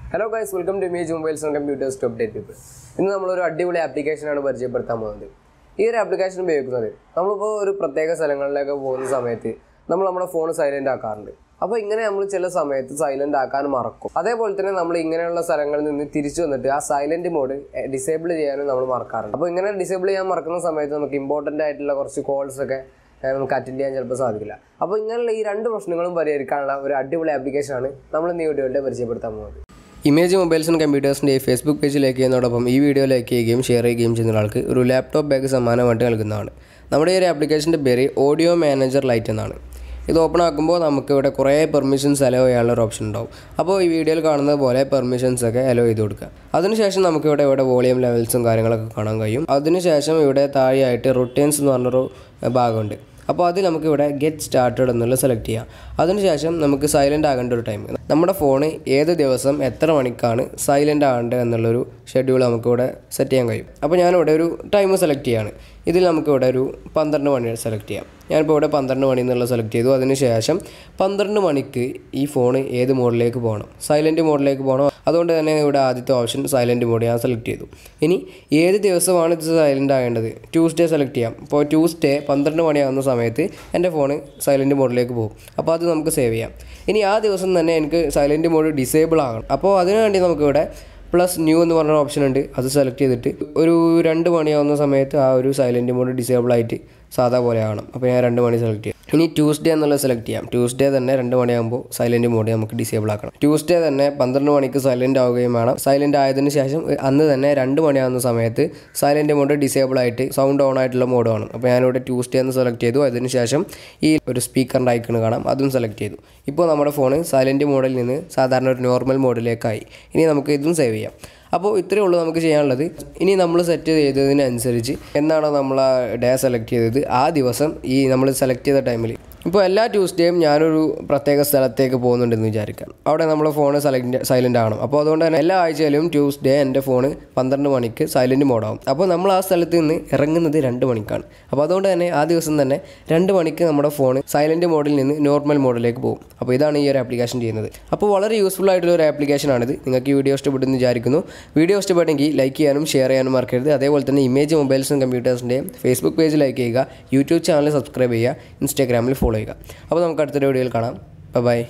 hello guys welcome to Image Mobiles and Computers to update people ഇന്ന് നമ്മളൊരു അടിപൊളി ആപ്ലിക്കേഷനാണ് പരിചയപ്പെടുത്താൻ പോകുന്നത് ഈ ഒരു ആപ്ലിക്കേഷൻ ഉപയോഗിക്കുന്നത് നമ്മളിപ്പോൾ ഒരു പ്രത്യേക സ്ഥലങ്ങളിലേക്ക് പോകുന്ന സമയത്ത് നമ്മൾ നമ്മുടെ ഫോൺ സൈലൻ്റ് ആക്കാറുണ്ട് അപ്പോൾ ഇങ്ങനെ നമ്മൾ ചില സമയത്ത് സൈലൻ്റ് ആക്കാൻ മറക്കും അതേപോലെ തന്നെ നമ്മൾ ഇങ്ങനെയുള്ള സ്ഥലങ്ങളിൽ നിന്ന് തിരിച്ചു വന്നിട്ട് ആ സൈലൻറ്റ് മോഡ് ഡിസേബിൾ ചെയ്യാനും നമ്മൾ മറക്കാറുണ്ട് അപ്പോൾ ഇങ്ങനെ ഡിസേബിൾ ചെയ്യാൻ മറക്കുന്ന സമയത്ത് നമുക്ക് ഇമ്പോർട്ടൻ്റ് ആയിട്ടുള്ള കുറച്ച് കോൾസ് ഒക്കെ ഏഹ് നമുക്ക് അറ്റൻഡ് ചെയ്യാൻ ചിലപ്പോൾ സാധിക്കില്ല അപ്പോൾ ഇങ്ങനെയുള്ള ഈ രണ്ട് പ്രശ്നങ്ങളും പരിഹരിക്കാനുള്ള ഒരു അടിപൊളി ആപ്ലിക്കേഷനാണ് നമ്മൾ ഇന്ന് ഈ വീഡിയോയിൽ പരിചയപ്പെടുത്താൻ പോകുന്നത് ഇമേജ് മൊബൈൽസ് ആൻഡ് കമ്പ്യൂട്ടേഴ്സിൻ്റെ ഫേസ്ബുക്ക് പേജ് ലൈക്ക് ചെയ്യുന്നതോടൊപ്പം ഈ വീഡിയോ ലൈക്ക് ചെയ്യുകയും ഷെയർ ചെയ്യുകയും ചെയ്യുന്ന ഒരാൾക്ക് ഒരു ലാപ്ടോപ്പ് ബാഗ് സമ്മാനമായിട്ട് നൽകുന്നതാണ് നമ്മുടെ ഈ ഒരു ആപ്ലിക്കേഷൻ്റെ പേര് ഓഡിയോ മാനേജർ ലൈറ്റ് എന്നാണ് ഇത് ഓപ്പൺ ആക്കുമ്പോൾ നമുക്ക് ഇവിടെ കുറേ പെർമിഷൻസ് അലോ ചെയ്യാനുള്ള ഒരു ഓപ്ഷൻ ഉണ്ടാവും അപ്പോൾ ഈ വീഡിയോയിൽ കാണുന്നത് പോലെ പെർമിഷൻസ് ഒക്കെ അലോ ചെയ്ത് കൊടുക്കുക അതിനുശേഷം നമുക്ക് ഇവിടെ ഇവിടെ വോളിയം ലെവൽസും കാര്യങ്ങളൊക്കെ കാണാൻ കഴിയും അതിനുശേഷം ഇവിടെ താഴെയായിട്ട് റൊട്ടീൻസ് എന്ന് പറഞ്ഞൊരു ഭാഗമുണ്ട് അപ്പോൾ അതിൽ നമുക്ക് ഇവിടെ ഗെറ്റ് സ്റ്റാർട്ടഡ് എന്നുള്ളത് സെലക്ട് ചെയ്യാം അതിനുശേഷം നമുക്ക് സൈലൻ്റ് ആകേണ്ട ഒരു ടൈം നമ്മുടെ ഫോൺ ഏത് ദിവസം എത്ര മണിക്കാണ് സൈലൻ്റ് ആകേണ്ടത് എന്നുള്ളൊരു ഷെഡ്യൂൾ നമുക്കിവിടെ സെറ്റ് ചെയ്യാൻ കഴിയും അപ്പോൾ ഞാനിവിടെ ഒരു ടൈം സെലക്ട് ചെയ്യാണ് ഇതിൽ നമുക്കിവിടെ ഒരു പന്ത്രണ്ട് മണി സെലക്ട് ചെയ്യാം ഞാനിപ്പോൾ ഇവിടെ പന്ത്രണ്ട് മണി എന്നുള്ളത് സെലക്ട് ചെയ്തു അതിനുശേഷം പന്ത്രണ്ട് മണിക്ക് ഈ ഫോൺ ഏത് മോഡിലേക്ക് പോകണം സൈലൻറ്റ് മോഡിലേക്ക് പോകണം അതുകൊണ്ട് തന്നെ ഇവിടെ ആദ്യത്തെ ഓപ്ഷൻ സൈലൻറ്റ് മോഡ് ഞാൻ സെലക്ട് ചെയ്തു ഇനി ഏത് ദിവസമാണ് ഇത് സൈലൻ്റ് ആകേണ്ടത് ട്യൂസ്ഡേ സെലക്ട് ചെയ്യാം ഇപ്പോൾ ട്യൂസ്ഡേ പന്ത്രണ്ട് മണിയാകുന്ന സമയത്ത് എൻ്റെ ഫോൺ സൈലൻറ്റ് മോഡിലേക്ക് പോകും അപ്പോൾ അത് നമുക്ക് സേവ് ചെയ്യാം ഇനി ആ ദിവസം തന്നെ എനിക്ക് സൈലൻറ്റ് മോഡ് ഡിസേബിൾ ആകണം അപ്പോൾ അതിനുവേണ്ടി നമുക്കിവിടെ പ്ലസ് ന്യൂ എന്ന് പറഞ്ഞ ഓപ്ഷൻ ഉണ്ട് അത് സെലക്ട് ചെയ്തിട്ട് ഒരു രണ്ട് മണിയാവുന്ന സമയത്ത് ആ ഒരു സൈലൻറ്റ് മോഡ് ഡിസേബിൾ ആയിട്ട് സാധാ പോലെ ആവണം അപ്പോൾ ഞാൻ രണ്ട് മണി സെലക്ട് ചെയ്യാം ഇനി ട്യൂസ്ഡേ എന്നുള്ളത് സെലക്ട് ചെയ്യാം ട്യൂസ്ഡേ തന്നെ രണ്ട് മണിയാകുമ്പോൾ സൈലൻറ്റ് മോഡ് നമുക്ക് ഡിസേബിൾ ആക്കണം ട്യൂസ്ഡേ തന്നെ പന്ത്രണ്ട് മണിക്ക് സൈലൻ്റ് ആവുകയും വേണം സൈലൻ്റ് ആയതിനു ശേഷം അന്ന് തന്നെ രണ്ട് മണിയാകുന്ന സമയത്ത് സൈലൻറ്റ് മോഡ് ഡിസേബിൾ ആയിട്ട് സൗണ്ട് ഓൺ ആയിട്ടുള്ള മോഡ് വേണം അപ്പോൾ ഞാനിവിടെ ട്യൂസ്ഡേ എന്ന് സെലക്ട് ചെയ്തു അതിന് ശേഷം ഈ ഒരു സ്പീക്കറിൻ്റെ ഐക്കൺ കാണാം അതും സെലക്ട് ചെയ്തു ഇപ്പോൾ നമ്മുടെ ഫോൺ സൈലൻറ്റ് മോഡിൽ നിന്ന് സാധാരണ ഒരു നോർമൽ മോഡിലേക്കായി ഇനി നമുക്ക് ഇതും സേവ് ചെയ്യാം അപ്പോൾ ഇത്രയേ ഉള്ളൂ നമുക്ക് ചെയ്യാനുള്ളത് ഇനി നമ്മൾ സെറ്റ് ചെയ്തതിനനുസരിച്ച് എന്നാണോ നമ്മൾ ആ ഡേ സെലക്ട് ചെയ്തത് ആ ദിവസം ഈ നമ്മൾ സെലക്ട് ചെയ്ത ടൈമിൽ ഇപ്പോൾ എല്ലാ ട്യൂസ്ഡേയും ഞാനൊരു പ്രത്യേക സ്ഥലത്തേക്ക് പോകുന്നുണ്ടെന്ന് വിചാരിക്കാം അവിടെ നമ്മൾ ഫോൺ സൈലൻ്റ് സൈലൻ്റ് ആകണം അപ്പോൾ അതുകൊണ്ട് തന്നെ എല്ലാ ആഴ്ചയിലും ട്യൂസ്ഡേ എൻ്റെ ഫോൺ പന്ത്രണ്ട് മണിക്ക് സൈലൻറ്റ് മോഡാവും അപ്പോൾ നമ്മൾ ആ സ്ഥലത്ത് നിന്ന് ഇറങ്ങുന്നത് രണ്ട് മണിക്കാണ് അപ്പോൾ അതുകൊണ്ട് തന്നെ ആ ദിവസം തന്നെ രണ്ട് മണിക്ക് നമ്മുടെ ഫോൺ സൈലൻറ്റ് മോഡിൽ നിന്ന് നോർമൽ മോഡിലേക്ക് പോകും അപ്പോൾ ഇതാണ് ഈ ഒരു ആപ്ലിക്കേഷൻ ചെയ്യുന്നത് അപ്പോൾ വളരെ യൂസ്ഫുൾ ആയിട്ടുള്ള ഒരു ആപ്ലിക്കേഷനാണിത് നിങ്ങൾക്ക് ഈ വീഡിയോ ഇഷ്ടപ്പെട്ടെന്ന് വിചാരിക്കുന്നു വീഡിയോ ഇഷ്ടപ്പെട്ടെങ്കിൽ ലൈക്ക് ചെയ്യാനും ഷെയർ ചെയ്യാനും മറക്കരുത് അതേപോലെ തന്നെ ഇമേജ് മൊബൈൽസും കമ്പ്യൂട്ടേഴ്സിൻ്റെയും ഫേസ്ബുക്ക് പേജ് ലൈക്ക് ചെയ്യുക യൂട്യൂബ് ചാനൽ സബ്സ്ക്രൈബ് ചെയ്യുക ഇൻസ്റ്റാഗ്രാമിൽ ഫോളോ ചെയ്യുക അപ്പോൾ നമുക്ക് അടുത്തൊരു വീഡിയോയിൽ കാണാം ബൈ